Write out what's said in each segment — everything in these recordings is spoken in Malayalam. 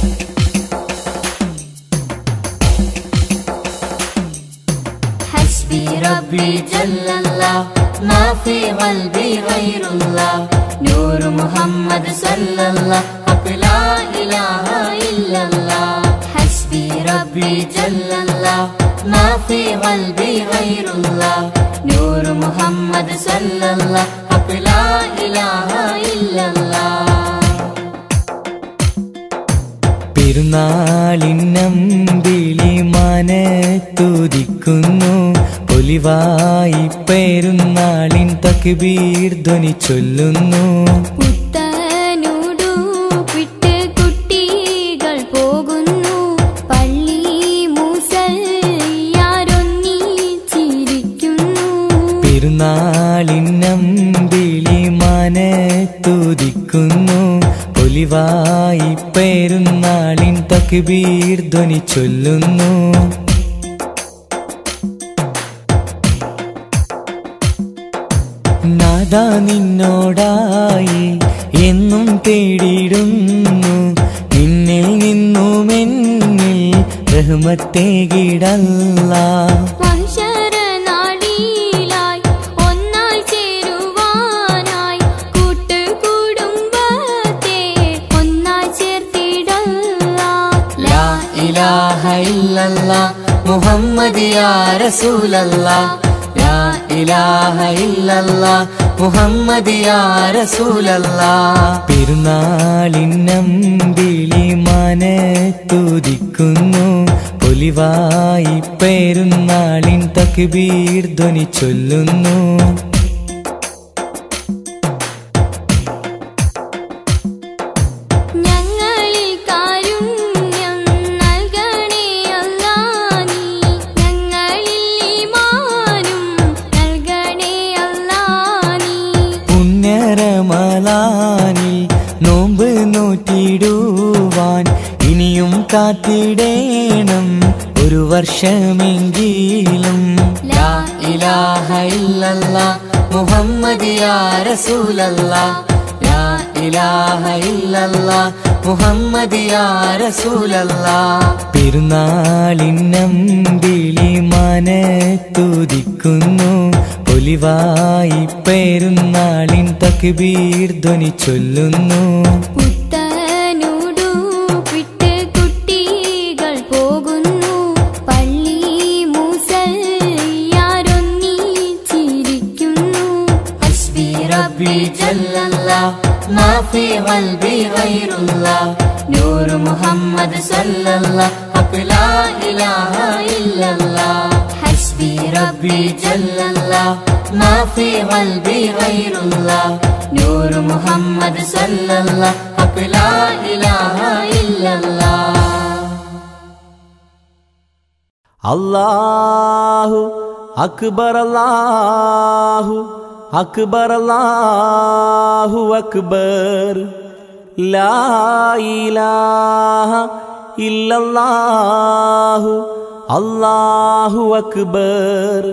حسبي ربي جل الله ما في قلبي غير الله نور محمد صلى الله حق لا إله إلا الله حسبي ربي جل الله ما في قلبي غير الله نور محمد صلى الله حق لا إله إلا الله പെരുന്നാളിനമ്പിളി മനത്തുദിക്കുന്നു പൊലിവായി പെരുന്നാളിൻ തക്ബീർ ധ്വനി ചൊല്ലുന്നു പുത്തനുടുപ്പിട്ട് കുട്ടികൾ പോകുന്നു പള്ളി മൂസയാരൊന്നിച്ചിരിക്കുന്നു പെരുന്നാളിനമ്പിളി മനത്തുദിക്കുന്നു പൊലിവായി പെരുന്നാളിൻ തക്ബീർ ധ്വനി ചൊല്ലുന്നു നാദാ നിന്നോടായി എന്നും തേടിയിടുന്നു നിന്നിൽ നിന്നും എന്നിൽ റഹ്മത്തേകിടല്ല മഹിഷരനാടിയിലായി ഒന്നായി ചേരുവാനായി കൂട്ടുകുടുംബത്തെ ഒന്നായി ചേർത്തിടല്ല ലാ ഇലാഹ ഇല്ലല്ലാ മുഹമ്മദ് യാ റസൂലല്ലാ ലാ ഇലാഹ ഇല്ലല്ലാ മുഹമ്മദ് യാ റസൂലല്ലാ പെരുന്നാളിനമ്പിളി മനത്തുദിക്കുന്നു പൊലിവായി പെരുന്നാളിൻ തക്ബീർ ധ്വനി ചൊല്ലുന്നു ഞങ്ങളിൽ കാരുണ്യം നൽകണേ അല്ലാ നീ ഞങ്ങളിൽ ഈമാനും നൽകണേ അല്ലാ നീ പുണ്യരമലാനിൽ നോമ്പ് നോറ്റിടുവാൻ ഇനിയും കാത്തിടേണം ഒരു വർഷമെങ്കിലും ലാ ഇലാഹ ഇല്ലല്ലാ മുഹമ്മദ് യാ റസൂലല്ലാ ലാ ഇലാഹ ഇല്ലല്ലാ മുഹമ്മദ് യാ റസൂലല്ലാ പെരുന്നാളിനമ്പിളി മനത്തുദിക്കുന്നു പൊലിവായി പെരുന്നാളിൻ തക്ബീർ ധ്വനി ചൊല്ലുന്നു പുത്തനുടുപ്പിട്ട് കുട്ടികൾ പോകുന്നു പള്ളി മൂസയാരൊന്നിച്ചിരിക്കുന്നു ഹസ്ബി റബ്ബി ജല്ലല്ലാ ما في قلبي غير الله نور محمد صلى الله حق لا إله إلا الله حسبي ربي جل الله ما في قلبي غير الله نور محمد صلى الله حق لا إله إلا الله അല്ലാഹു അക്ബർ അല്ലാഹു അക്ബർ അല്ലാഹു അക്ബർ ലാ ഇലാഹ ഇല്ലല്ലാഹു അല്ലാഹു അക്ബർ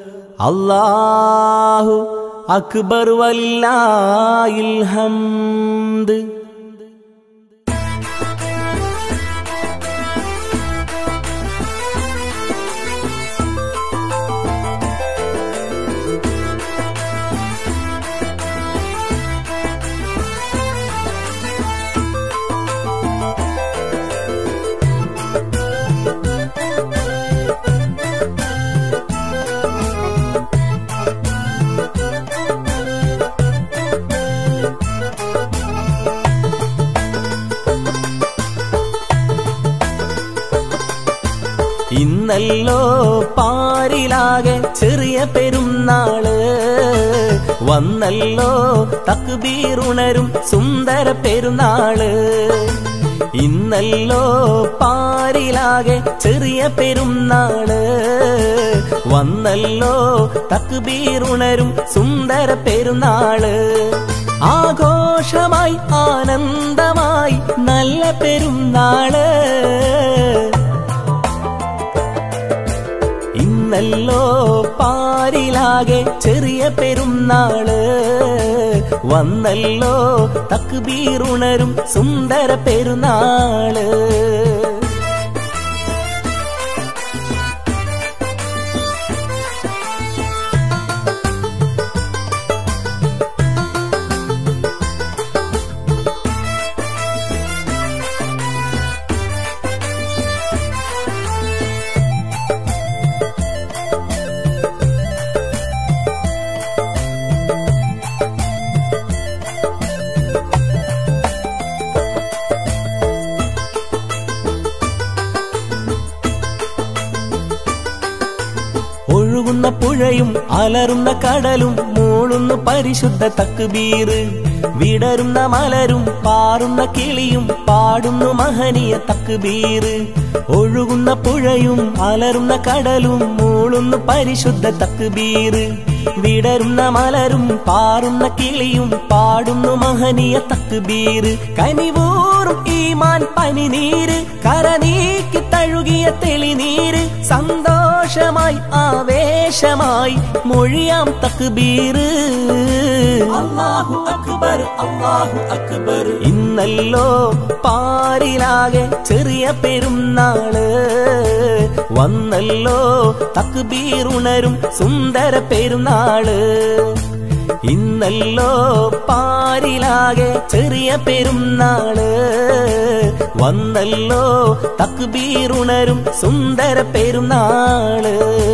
അല്ലാഹു അക്ബർ വല്ലാഹിൽ ഹംദ് ഇന്നല്ലോ പാരിലാകെ ചെറിയ പെരുന്നാള് വന്നല്ലോ തക്ബീറുണരും സുന്ദര പെരുന്നാള് ഇന്നല്ലോ പാരിലാകെ ചെറിയ പെരുന്നാള് വന്നല്ലോ തക്ബീറുണരും സുന്ദര പെരുന്നാള് ആഘോഷമായി ആനന്ദമായി നല്ല പെരുന്നാള് വന്നല്ലോ പാരിലാകെ ചെറിയ പെരുന്നാള് വന്നല്ലോ തക്ബീറുണരും സുന്ദര പെരുന്നാള് ഒഴുകുന്ന പുഴയും അലറുന്ന കടലും മൂളുന്ന പരിശുദ്ധ തക്ബീറ് വിടരുന്ന മലരും പാറുന്ന കിളിയും പാടുന്നു മഹനീയ തക്ബീറ് ഒഴുകുന്ന പുഴയും അലറുന്ന കടലും മൂളുന്നു പരിശുദ്ധ തക്ബീറ് വിടരുന്ന മലരും പാറുന്ന കിളിയും പാടുന്നു മഹനീയ തക്ബീറ് കനിവൂറും ഈമാൻ പനിനീര് കരനീക്കി തഴുകിയ തെളിനീര് സന്തോഷമായി ആവേശമായി മൊഴിയാം തക്ബീറ് അല്ലാഹു അക്ബർ അല്ലാഹു അക്ബർ ഇന്നല്ലോ പാരിലാകെ ചെറിയ പെരുന്നാള് വന്നല്ലോ തക്ബീറുണരും സുന്ദര പെരുന്നാള് ഇന്നല്ലോ പാരിലാകെ ചെറിയ പെരുന്നാള് വന്നല്ലോ തക്ബീറുണരും സുന്ദര പെരുന്നാള്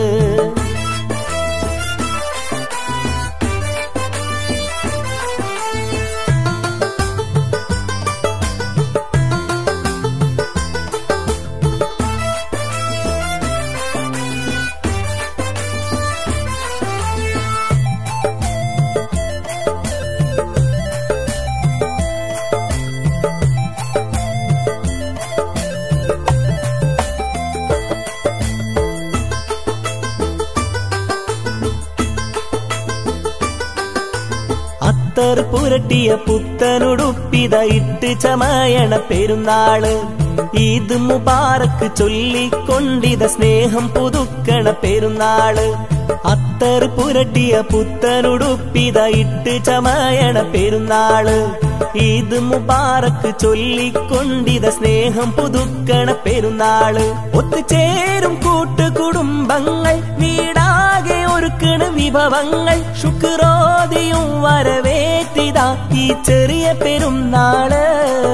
അത്തർ പുരട്ടിയ പുത്തനുടുപ്പിത ഇട്ട് ചമയണ പെരുന്നാള് ഈദ് മുബാറക്ക് ചൊല്ലിക്കൊണ്ടിത സ്നേഹം പുതുക്കണ പെരുന്നാള് അത്തർ പുരട്ടിയ പുത്തനുടുപ്പിത ഇട്ട് ചമയണ പെരുന്നാള് ഈദ് മുബാറക്ക് ചൊല്ലിക്കൊണ്ടിത സ്നേഹം പുതുക്കണ പെരുന്നാള് ഒത്തുചേരും കൂട്ടുകുടുംബങ്ങൾ വീടാകെ ഒരുക്കണ വിഭവങ്ങൾ ശുക്രോതിയും വരവേറ്റിതാ ഈ ചെറിയ പെരുന്നാള്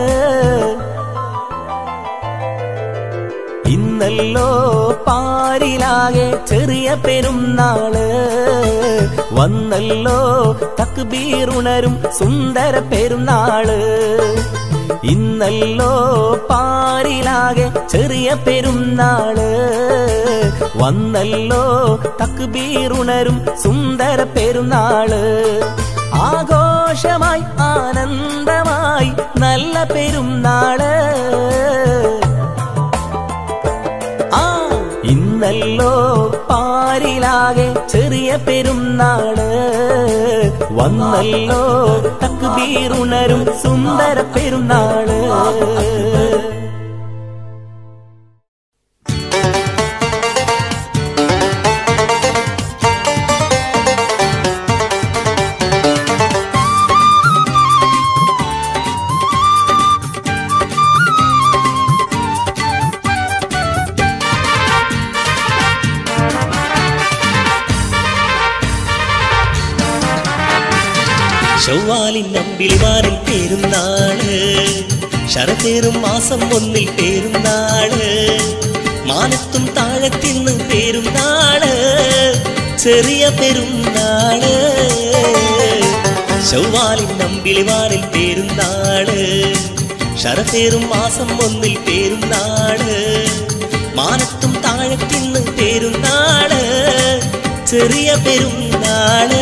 ഇന്നല്ലോ പാരിലാകെ ചെറിയ പെരുന്നാള് വന്നല്ലോ തക്ബീറുണരും സുന്ദര പെരുന്നാള് ഇന്നല്ലോ പാരിലാകെ ചെറിയ പെരുന്നാള് വന്നല്ലോ തക്ബീറുണരും സുന്ദര പെരുന്നാള് ആഘോഷമായി ആനന്ദമായി നല്ല പെരുന്നാള് ആ ഇന്നല്ലോ പാരിലാകെ ചെറിയ പെരുന്നാള് വന്നല്ലോ തക്ബീറുണരും സുന്ദര പെരുന്നാള് ചൊവ്വാലിൻ നമ്പിളിമാരിൽ പേരുന്നാള് ശരത്തേറും മാസം ഒന്നിൽ പേരുന്നാള് മാനത്തും താഴത്തിന്ന് പേരുന്നാള് ചെറിയ പെരുന്നാള് ചൊവ്വാലിൻ നമ്പിളിമാരിൽ പേരുന്നാള് ശരത്തേറും മാസം ഒന്നിൽ പേരുന്നാള് മാനത്തും താഴത്തിന്ന് പേരുന്നാള് ചെറിയ പെരുന്നാള്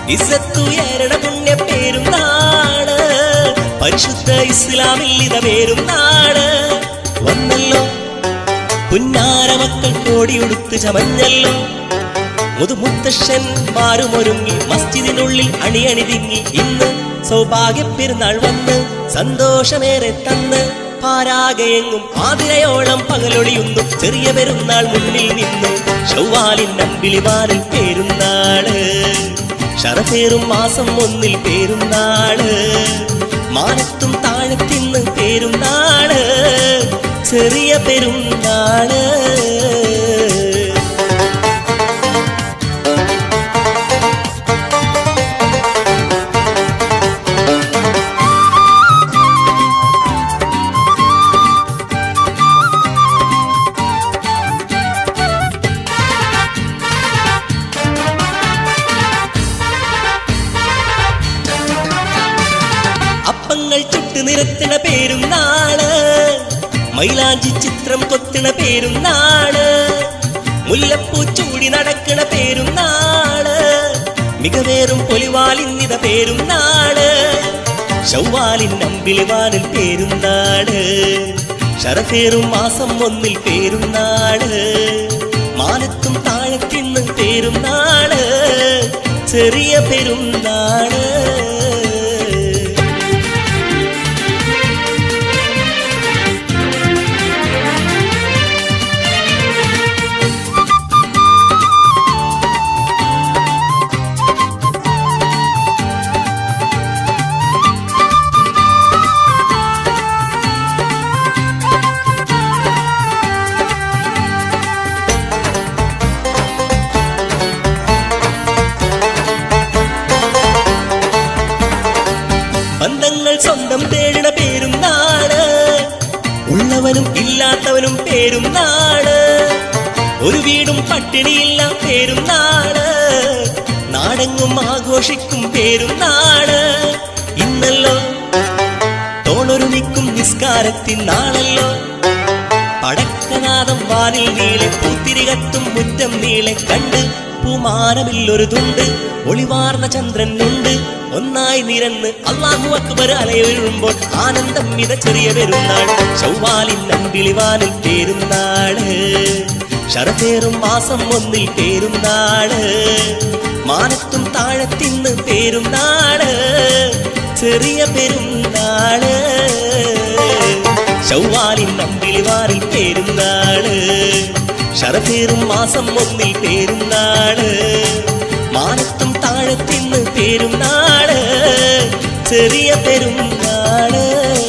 ഇസത്തുയരണ പുണ്യ പേരുന്നാള് പരിശുദ്ധ ഇസ്ലാമിൽ ഇത പേരുന്നാള് വന്നല്ലോ പുന്നാര മക്കൾ കോടിയുടുത്ത് ചമഞ്ഞല്ലോ മുതുമുത്തശ്ശൻ മാറുമൊരുങ്ങി മസ്ജിദിനുള്ളിൽ അണിയണിതിങ്ങി ഇന്ന് സൗഭാഗ്യ പെരുന്നാൾ വന്ന് സന്തോഷമേറെ തന്ന് പാരാകയെങ്ങും ആതിരയോളം പകലൊളിയുന്നു ചെറിയ പെരുന്നാൾ മുന്നിൽ നിന്നു ചൊവ്വാലിൻ നമ്പിളിവാനിൽ പേരുന്നാള് ഷറഫേറും മാസം ഒന്നിൽ പേരുന്നാള് മാനത്തും താഴത്തിന്ന് പേരുന്നാള് ചെറിയ പെരുന്നാള് അപ്പങ്ങൾ ചുട്ടു നിരത്തണ പേരും നാള് മൈലാഞ്ചി ചിത്രം കൊത്തണ പേരും നാള് മുല്ലപ്പൂ ചൂടി നടക്കണ പേരും നാള് മികവേറും പൊലിവാലിന്നിത പേരും നാള് ചൊവ്വാലിൻ നമ്പിളിവാനിൽ പേരും നാട് ഷറഫേറും മാസം ഒന്നിൽ പേരും നാട് മാനത്തും താഴത്തിന്ന് പേരും നാട് ചെറിയ പെരുന്നാള് ബന്ധങ്ങൾ സ്വന്തം തേടിട പേരും നാട് ഉള്ളവനും ഇല്ലാത്തവനും പേരും നാട് ഒരു വീടും പട്ടിണിയില്ല പേരും നാട് നാടെങ്ങും ആഘോഷിക്കും പേരും നാട് ഇന്നല്ലോ തോളൊരുമിക്കും നിസ്കാരത്തിൻ നാളല്ലോ പടക്കനാദം വാനിൽ നീളെ പൂത്തിരികത്തും മുറ്റം നീളെ കണ്ട് പൂമാനമില്ലൊരു തുണ്ട് ഒളിവാർന്ന ചന്ദ്രനുണ്ട് ഒന്നായി നിരന്ന് അള്ളാഹു അക്ബർ അലയൊഴുമ്പോൾ ആനന്ദം മിത ചെറിയ പെരുന്നാൾ ചൊവ്വാലിൻ നമ്പിളിവാനിൽ പേരുന്നാള് ഷറഫേറും മാസം ഒന്നിൽ പേരുന്നാള് മാനത്തും താഴത്തിന്ന് പേരുന്നാള് ചെറിയ പെരുന്നാള് ചൊവ്വാലിൻ നമ്പിളിവാറിൽ പേരുന്നാള് ഷറഫേറും മാസം ഒന്നിൽ പേരുന്നാള് മാനത്തും താഴത്തിന്ന് പേരുന്നാള് ചെറിയ പെരുന്നാള്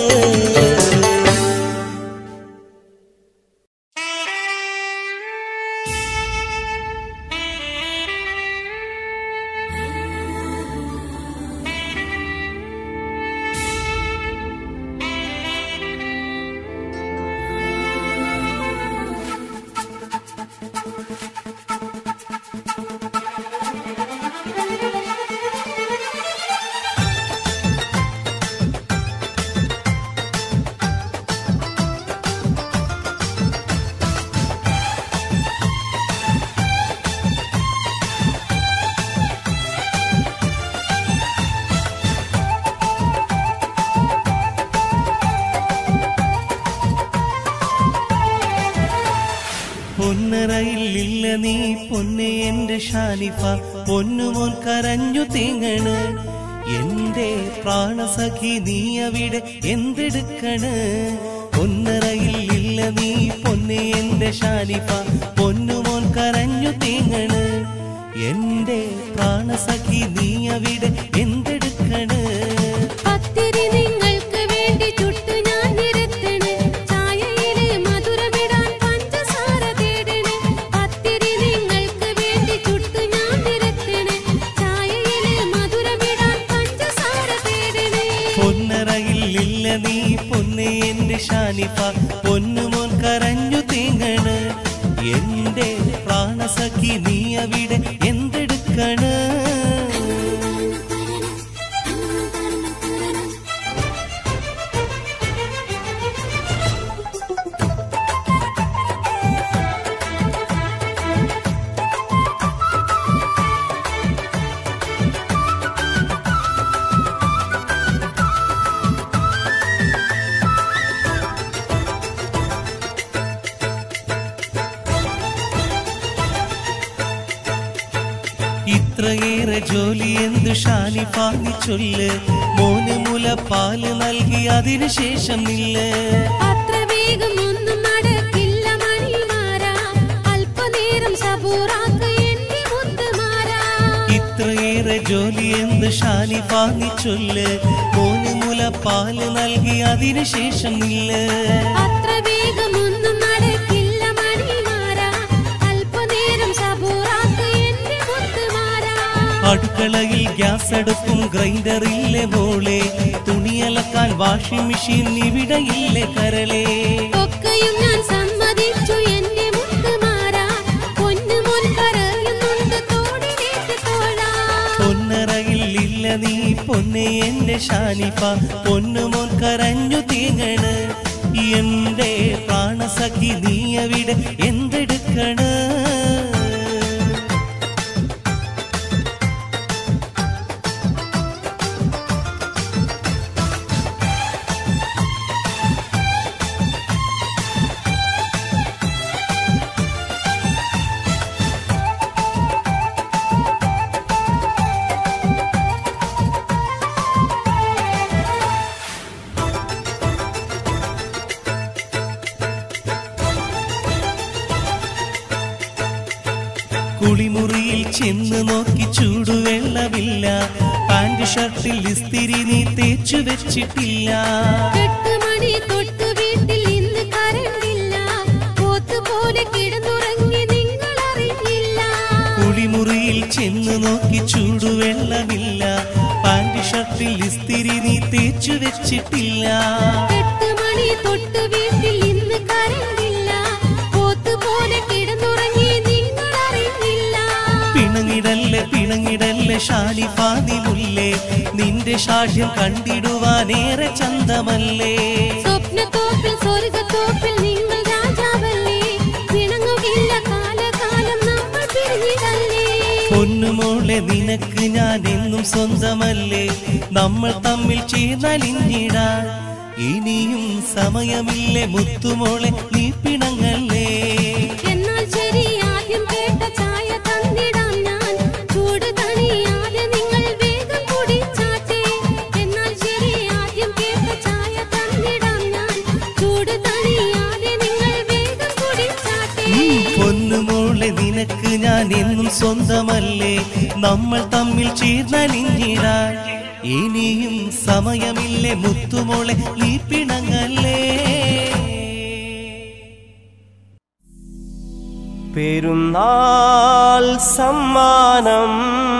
പൊന്നറയില്ല നീ പൊന്നെ എന്റെ ഷാനിഫ പൊന്നുമോൻ കരഞ്ഞു തീങ്ങണ് എന്റെ പ്രാണസഖി നീ അവിടെ എന്തെടുക്കണ് പൊന്നറയില്ല നീ പൊന്നെ എന്റെ ഷാനിഫ പൊന്നുമോൻ കരഞ്ഞു തീങ്ങണ് എന്റെ പ്രാണസഖി നീ അവിടെ എന്തെടുക്കണ് പത്തിരി നിങ്ങൾക്ക് വേണ്ടി ചുട്ട് ഞാൻ നിരത്തണ് ചായയിലെ മധുരമിടാൻ പഞ്ചസാര തേടണ് പത്തിരി നിങ്ങൾക്ക് വേണ്ടി ചുട്ട് ഞാൻ നിരത്തണ് ചായയിലെ മധുരമിടാൻ പഞ്ചസാര തേടണ് പൊന്നറയില്ല നീ പൊന്നെ എന്റെ ഷാനിഫ പൊന്നുമോൻ കരഞ്ഞു തീങ്ങണ് എന്റെ പ്രാണസഖി നീ അവിടെ എന്തെടുക്കണ് ഇത്രയേറെ ജോലി എന്തു ഷാനിഫാനി ചൊല്ല് മോന് മുലപ്പാല് നൽകി അതിനുശേഷം നില്ല് അത്ര വേഗം ഒന്നും നടക്കില്ല മണിമാരാ അല്പനേരം സബൂറാക്ക് എന്റെ മുത്തുമാരാ ഇത്രയേറെ ജോലി എന്ത് ഷാനിഫാനി ചൊല്ല് മോന് മുലപ്പാല് നൽകി അതിനുശേഷം നില്ല് അത്ര വേഗം ഒന്നും നടക്കില്ല മണിമാരാ അല്പനേരം സബൂറാക്ക് എന്റെ മുത്തുമാരാ അടുക്കളയിൽ ഗ്യാസ് അടുപ്പും ഗ്രൈൻഡറില്ലേ മോളെ തുണിയലക്കാൻ വാഷിംഗ് മെഷീൻ ഇവിടെയില്ലേ കരളേ ഒക്കെയും ഞാൻ സമ്മതിച്ചു എന്റെ മുത്തുമാരാ പൊന്നുമോൻ കരയുന്നുണ്ട് തോടിലേക്ക് തോഴാ പൊന്നറയിൽ ഇല്ല നീ പൊന്നെ എന്റെ ഷാനിഫ പൊന്നുമോൻ കരഞ്ഞു തീങ്ങണ് എന്റെ പ്രാണസഖി നീ അവിടെ എന്തെടുക്കണ് കുളിമുറിയിൽ ചെന്ന് നോക്കി ചൂടുവെള്ളമില്ല പാന്റ് ഷർട്ടിൽ ഇസ്തിരി നീ തേച്ചു വെച്ചിട്ടില്ല എട്ട് മണി തൊട്ട് വീട്ടിൽ ഇന്ന് കരണ്ടില്ല പോത്തുപോലെ കിടന്നുറങ്ങി നിങ്ങൾ അറിഞ്ഞില്ല കുളിമുറിയിൽ ചെന്ന് നോക്കി ചൂടുവെള്ളമില്ല പാന്റ് ഷർട്ടിൽ ഇസ്തിരി നീ തേച്ചു വെച്ചിട്ടില്ല എട്ട് മണി തൊട്ട് വീട്ടിൽ ഇന്ന് കരണ്ടില്ല പോത്തുപോലെ കിടന്നുറങ്ങി നിങ്ങൾ അറിഞ്ഞില്ല പിണങ്ങിടല്ലേ പിണങ്ങിടല്ലേ ഷാനിഫാദിമുല്ലേ നിന്റെ ഷാഠ്യം കണ്ടിടുവാനേറെ ചന്തമല്ലേ സ്വപ്നത്തോപ്പിൽ സ്വർഗത്തോപ്പിൽ നിങ്ങൾ രാജാവല്ലേ പിണങ്ങുകില്ല കാലകാലം നമ്മൾ പിരിഞ്ഞിടല്ലേ പൊന്നുമോളെ നിനക്ക് ഞാൻ എന്നും സ്വന്തമല്ലേ നമ്മൾ തമ്മിൽ ചേർന്നലിഞ്ഞിടാൻ ഇനിയും സമയമില്ലേ മുത്തുമോളെ നീ പിണങ്ങല്ലേ എന്നാൽ ശരി ആദ്യം കേട്ട ചായ തന്നിടാം ഞാൻ ചൂട് തണിയാതെ നിങ്ങൾ വേഗം കുടിച്ചാട്ടെ എന്നാൽ ശരി ആദ്യം കേട്ട ചായ തന്നിടാം ഞാൻ ചൂട് തണിയാതെ നിങ്ങൾ വേഗം കുടിച്ചാട്ടെ പൊന്നുമോളെ നിനക്ക് ഞാൻ എന്നും സ്വന്തമല്ലേ നമ്മൾ തമ്മിൽ ചേർന്നലിഞ്ഞിടാൻ ഇനിയും സമയമില്ലേ മുത്തുമോളെ നീ പിണങ്ങല്ലേ പെരുന്നാൾ സമ്മാനം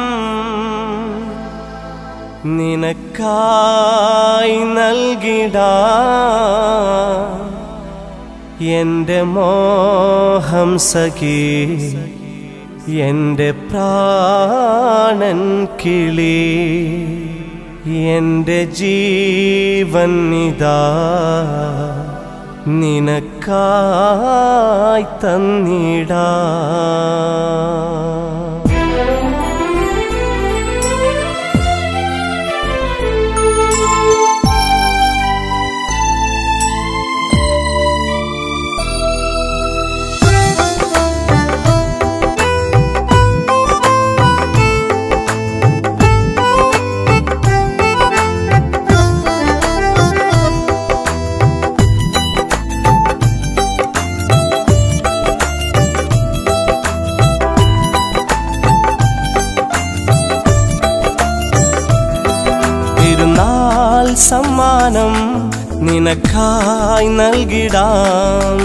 നിനക്കായി നൽകിട എന്റെ മോഹം സഖി എന്റെ പ്രാണൻ കിളി എന്റെ ജീവൻ ഇതാ നിനക്കായി തന്നിടാ പെരുന്നാൾ സമ്മാനം നിനക്കായി നൽകിടാം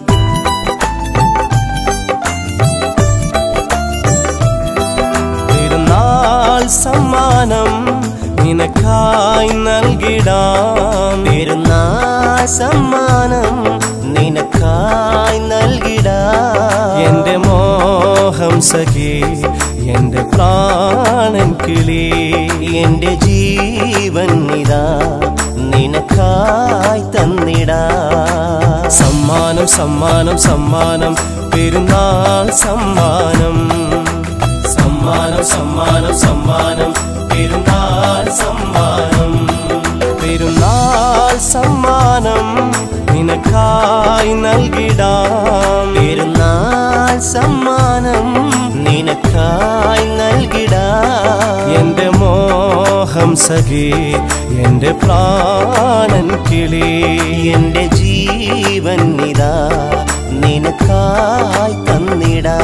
പെരുന്നാൾ സമ്മാനം നിനക്കായി നൽകിടാം പെരുന്നാൾ സമ്മാനം നിനക്കായി നൽകിടാം എന്റെ മോഹം സഖി എന്റെ പ്രാണൻ കിളി എന്റെ ജീവൻ ഇതാ നിനക്കായി തന്നിടാ സമ്മാനം സമ്മാനം സമ്മാനം പെരുന്നാൾ സമ്മാനം സമ്മാനം സമ്മാനം സമ്മാനം പെരുന്നാൾ സമ്മാനം പെരുന്നാൾ സമ്മാനം നിനക്കായി നൽകിടാം പെരുന്നാൾ സമ്മാനം നിനക്കായി നൽകി മോഹം സഖി എന്റെ പ്രാണൻ കിളി എന്റെ ജീവൻ ഇതാ നിനക്കായി തന്നിടാ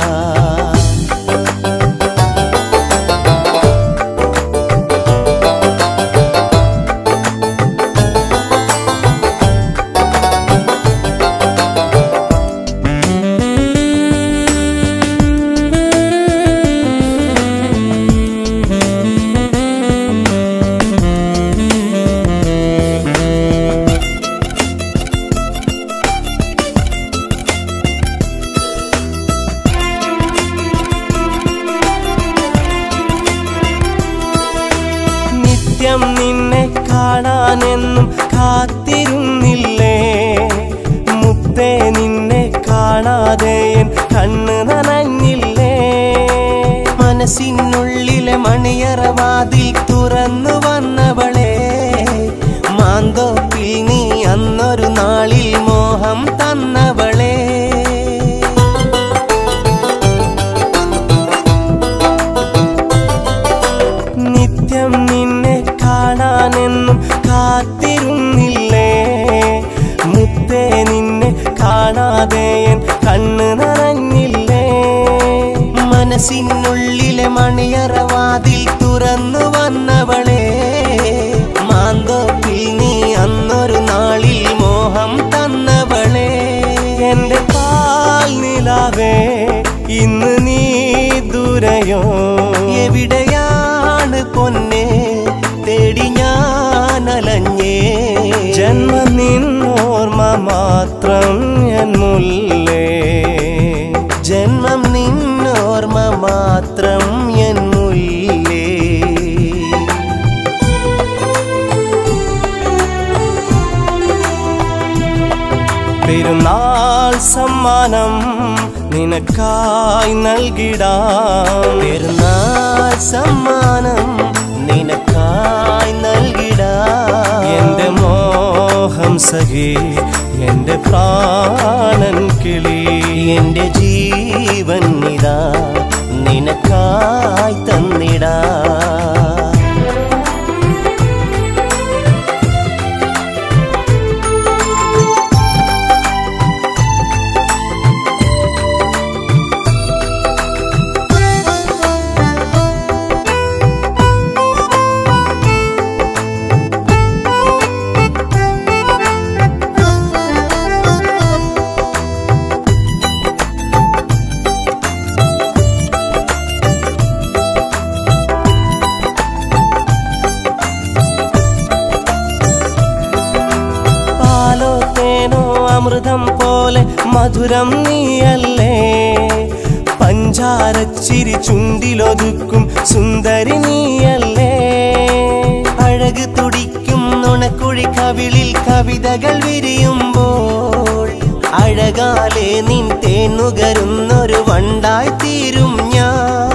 നിത്യം നിന്നെ കാണാനെന്നും കാത്തിരുന്നില്ലേ മുത്തേ നിന്നെ കാണാതെ എൻ കണ്ണ് നനഞ്ഞില്ലേ മനസ്സിനുള്ളിലെ മണിയറവാതിൽ തുറന്നു വന്നവളെ മാന്തോപ്പിൽ നീ അന്നൊരു നാളിൽ മോഹം തന്നവളെ നിത്യം നിന്നെ കാണാനെന്നും കാത്തിരുന്നില്ലേ മുത്തേ നിന്നെ കാണാതെ എൻ കണ്ണ് നനഞ്ഞില്ലേ മനസ്സിനുള്ളിലെ മണിയറവാതിൽ തുറന്നു വന്നവളെ മാന്തോപ്പിൽ നീ അന്നൊരു നാളിൽ മോഹം തന്നവളെ എന്റെ പാൽ നിലാവേ ഇന്ന് നീ ദൂരയോ എവിടെയാണ് പൊന്നെ തേടി ഞാൻ അലഞ്ഞേ ജന്മം നിന്നോർമ്മ മാത്രം എൻ മുല്ലേ ജന്മം നിന്നോർമ്മ മാത്രം എൻ മുല്ലേ പെരുന്നാൾ സമ്മാനം നിനക്കായി നൽകിടാം പെരുന്നാൾ സമ്മാനം നിനക്കായി നൽകിടാ എന്റെ മോഹം സഖി എന്റെ പ്രാണൻ കിളി എന്റെ ജീവൻ ഇതാ നിനക്കായി തന്നിടാ പാലോ തേനോ അമൃതം പോലെ മധുരം നീയല്ലേ പഞ്ചാരച്ചിരി ചുണ്ടിലൊതുക്കും സുന്ദരി നീയല്ലേ അഴക് തുടിക്കും നുണക്കുഴി കവിളിൽ കവിതകൾ വിരിയുമ്പോൾ അഴകാലെ നിൻ തേനുകരുന്നൊരു വണ്ടായി തീരും ഞാൻ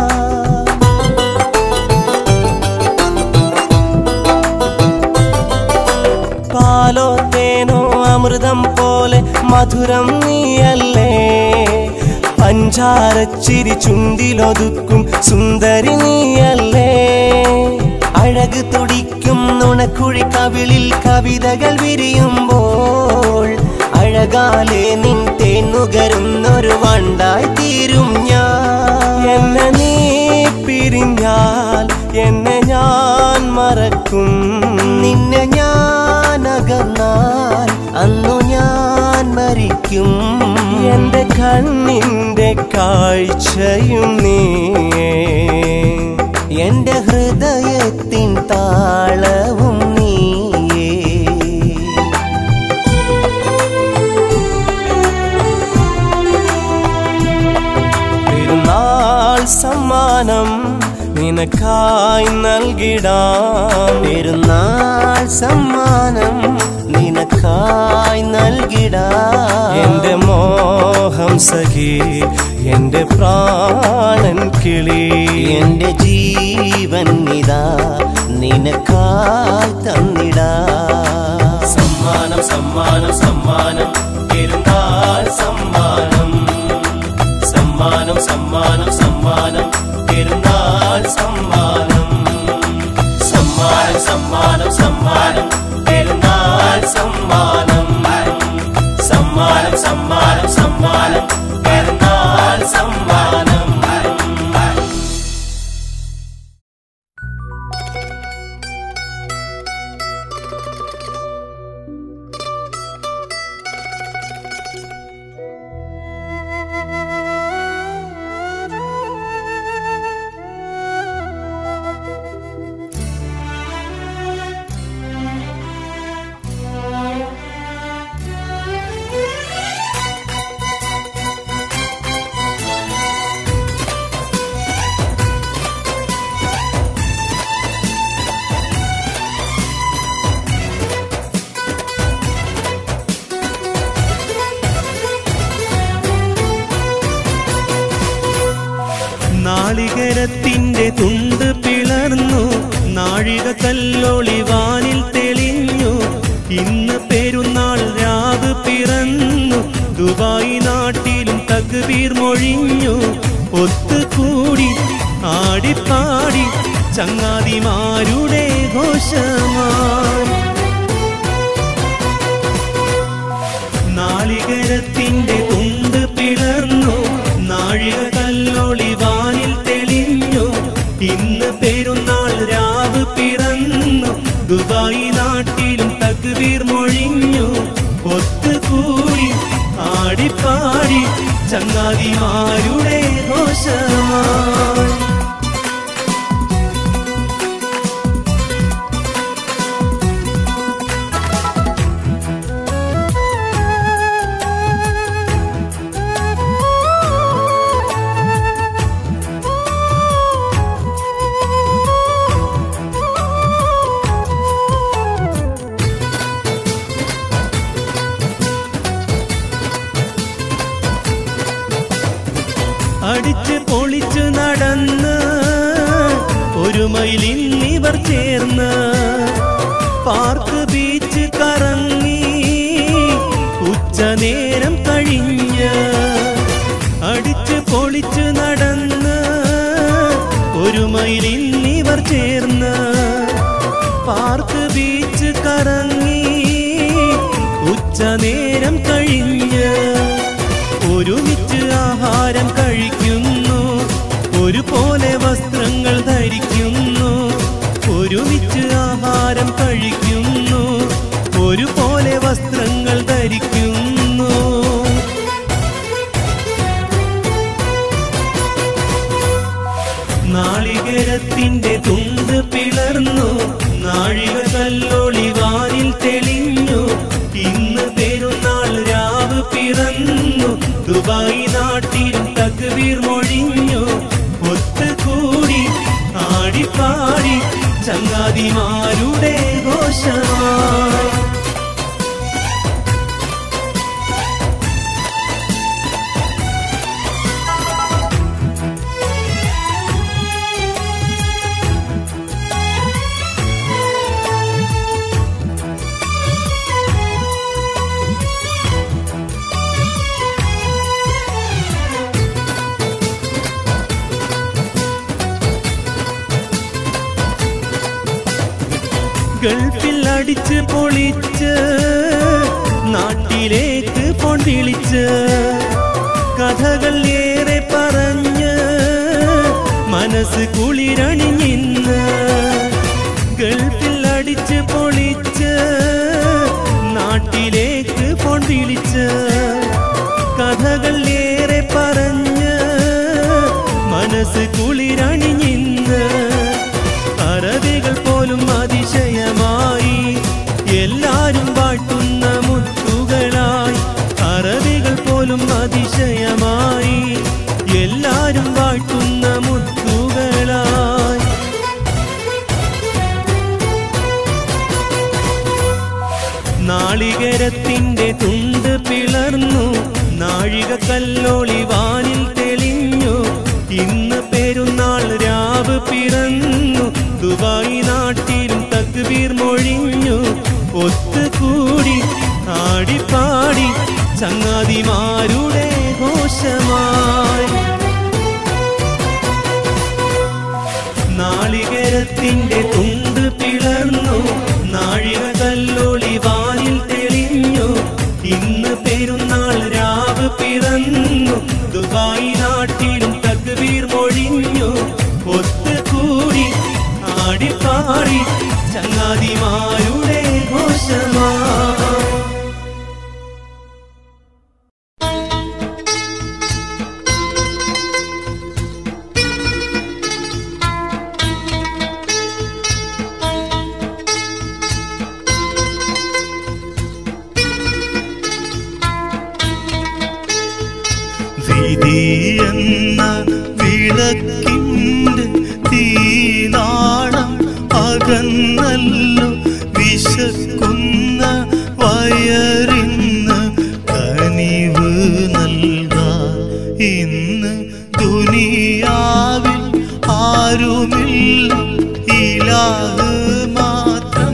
പാലോ തേനോ അമൃതം പോലെ മധുരം നീയല്ലേ പഞ്ചാരച്ചിരി ചുണ്ടിലൊതുക്കും സുന്ദരി നീയല്ലേ അഴക് തുടിക്കും നുണക്കുഴി കവിളിൽ കവിതകൾ വിരിയുമ്പോൾ അഴകാലെ നിൻ തേനുകരുന്നൊരു വണ്ടായി തീരും ഞാൻ എന്നെ നീ പിരിഞ്ഞാൽ എന്നെ ഞാൻ മറക്കും നിന്നെ ഞാൻ അകന്നാൽ അന്നു ഞാൻ മരിക്കും എന്റെ കണ്ണിന്റെ കാഴ്ചയും നീയേ എന്റെ ഹൃദയത്തിൻ താളവും നീയേ പെരുന്നാൾ സമ്മാനം നിനക്കായി നൽകിടാം പെരുന്നാൾ സമ്മാനം നിനക്കായി നൽകിടാ എന്റെ മോഹം സഖി എന്റെ പ്രാണൻ കിളി എന്റെ ജീവൻ ഇതാ നിനക്കായി തന്നിടാ സമ്മാനം സമ്മാനം സമ്മാനം പെരുന്നാൾ സമ്മാനം സമ്മാനം സമ്മാനം സമ്മാനം പെരുന്നാൾ സമ്മാനം സമ്മാനം സമ്മാനം പെരുന്നാൾ സമ്മാനം സമ്മാനം സമ്മാനം സമ്മാനം പെരുന്നാൾ സമ്മാനം നാളികരത്തിന്റെ തുണ്ട് പിളർന്നു നാഴിക കല്ലോളി വാനിൽ തെളിഞ്ഞു ഇന്ന് പെരുന്നാൾ രാവ് പിറന്നു ദുബായ് നാട്ടിലും തക്ബീർ മൊഴിഞ്ഞു ഒത്തുകൂടി ആടിപ്പാടി ചങ്ങാതിമാരുടെ ഘോഷമായി നാളികരത്തിന്റെ തുണ്ട് പിളർന്നു നാഴിക കല്ലോളി വാനിൽ തെളിഞ്ഞു ഇന്ന് പെരുന്നാൾ രാവ് പിറന്നു ദുബായ് നാട്ടിലും തക്ബീർ മൊഴിഞ്ഞു ഒത്തുകൂടി ആടിപ്പാടി ചങ്ങാതിമാരുടെ ഘോഷമായി അടിച്ച് പൊളിച്ച് നടന്ന് ഒരു മൈലിന്നിവർ ചേർന്ന് പാർക്ക് ബീച്ച് കറങ്ങി ഉച്ച നേരം കഴിഞ്ഞ് അടിച്ച് പൊളിച്ച് നടന്ന് ഒരു മൈലിന്നിവർ ചേർന്ന് പാർക്ക് ബീച്ച് കറങ്ങി ഉച്ച നേരം കഴിഞ്ഞ് ഒരുമിച്ച് ആഹാരം കഴിക്കുന്നു ഒരുപോലെ വസ്ത്രങ്ങൾ ധരിക്കുന്നു ഒരുമിച്ച് ആഹാരം കഴിക്കുന്നു ഒരുപോലെ വസ്ത്രങ്ങൾ ധരിക്കുന്നു നാളികേരത്തിന്റെ തുണ്ട് പിളർന്നു നാഴിക കല്ലോളി വാനിൽ തെളിഞ്ഞു ഇന്ന് പെരുന്നാൾ രാവ് പിറന്നു ദുബായ് നാട്ടിലും തക്ബീർ മൊഴിഞ്ഞു ഒത്തുകൂടി ആടിപ്പാടി ചങ്ങാതിമാരുടെ ഘോഷമായി ഗൾഫിൽ അടിച്ച് പൊളിച്ച് നാട്ടിലേക്ക് ഫോൺ വിളിച്ച് കഥകൾ ഏറെ പറഞ്ഞ് മനസ്സ് കുളിരണിഞ്ഞിന്ന് ഗൾഫിൽ അടിച്ച് പൊളിച്ച് നാട്ടിലേക്ക് ഫോൺ വിളിച്ച് കഥകൾ ഏറെ പറഞ്ഞ് മനസ്സ് കുളിരണിഞ്ഞിന്ന് അറബികൾ പോലും അതിശയമായി എല്ലാരും വാട്ടുന്ന മുത്തുകളായി അറബികൾ പോലും അതിശയമായി എല്ലാരും വാട്ടുന്ന മുത്തുകളായി നാളികരത്തിന്റെ തുണ്ട് പിളർന്നു നാഴിക കല്ലോളി വാനിൽ തെളിഞ്ഞു ഇന്ന് പെരുന്നാൾ രാവ് പിറന്നു ദുബായ് നാട്ടിലും തക്ബീർ മൊഴിഞ്ഞു ഒത്തുകൂടി ആടിപ്പാടി ചങ്ങാതിമാരുടെ ഘോഷമായി നാളികരത്തിന്റെ തുണ്ട് പിളർന്നു നാ അകന്നല്ലോ വിശക്കുന്ന വയറിന്ന് കനിവ് നൽകാൻ ഇന്ന് ദുനിയാവിൽ ആരുമില്ല ഇലാഹ് മാത്രം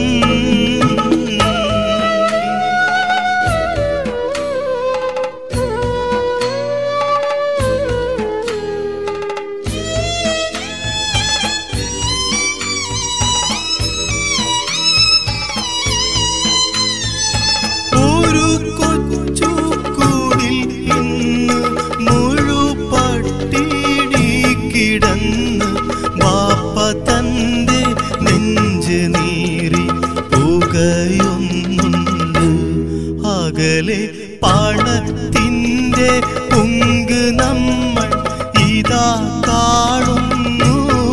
ഒരു കൊച്ചു കൂടിൽ ഇന്ന് മുഴുപട്ടിണി കിടന്ന് ബാപ്പ തന്റെ നെഞ്ച് നീറി പുകയൊന്നുണ്ട് അകലെ പണത്തിൻ്റെ ഉങ്ക് നമ്മൾ ഇതാ കാണുന്നു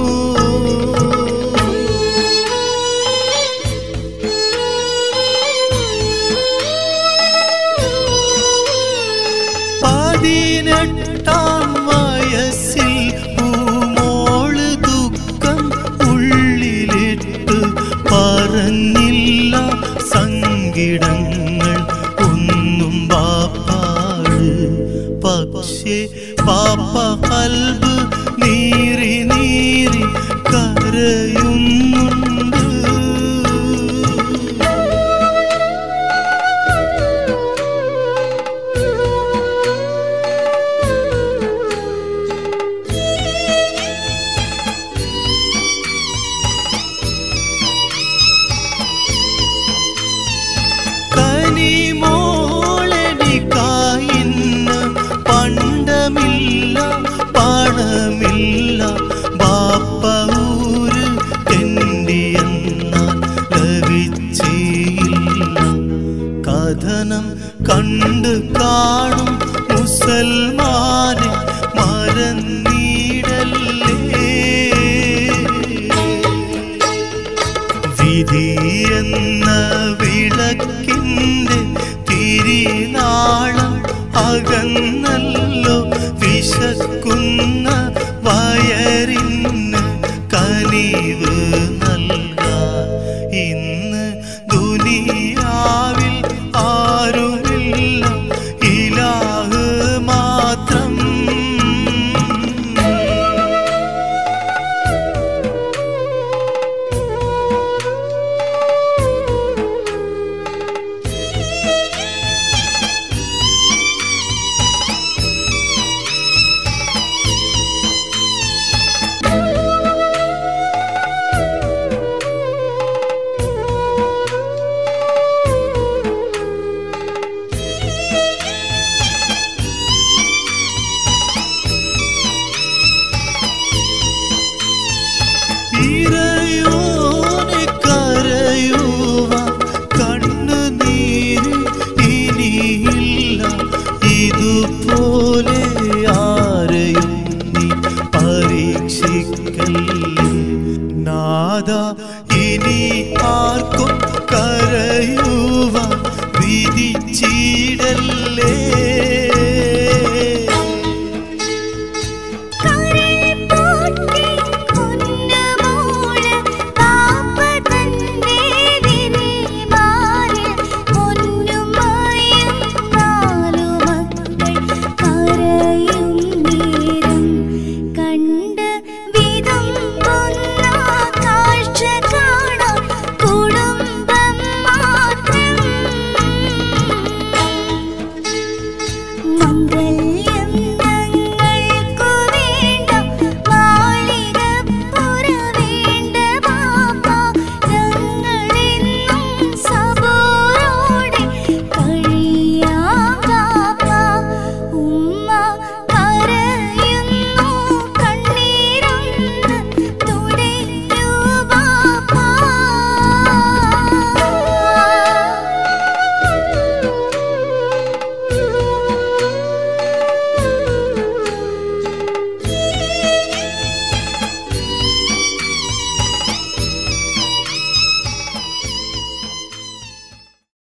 പതിനെട്ടാം വയസ്സിൽ പൂമോള് ദുഃഖം ഉള്ളിലിട്ട് പറഞ്ഞില്ല സങ്കിടങ്ങൾ ഒന്നും ബാപ്പാട് പക്ഷേ പാപ്പ കൽബ് നീറി നീറി കരയുന്നുണ്ട് കനിമോളെനിക്കായിന്ന് പണ്ടമില്ല പണമില്ല ബാപ്പ ഊര് തെണ്ടിയെന്നാൽ ലഭിച്ചില്ല കഥനം കണ്ട് കാണും മുസൽമാനെ മറന്നീടല്ലേ വിധി എന്ന വിളക്കിൻ്റെ തിരിനാളം അകന്നല്ലോ വിശക്കുന്ന വയറിന് കനിവ് നൽകാൻ ഇന്ന് ദുനിയാവിൽ ആരുമില്ല ഇലാഹ് മാത്രം ഇരയോനെ കരയുവാൻ കണ്ണുനീര് ഇനിയില്ല ഇതുപോലെ ആരെയും നീ പരീക്ഷിക്കല്ലേ നാദ ഇനി ആർക്കും കരയുവാൻ വിധിച്ചിടല്ലേ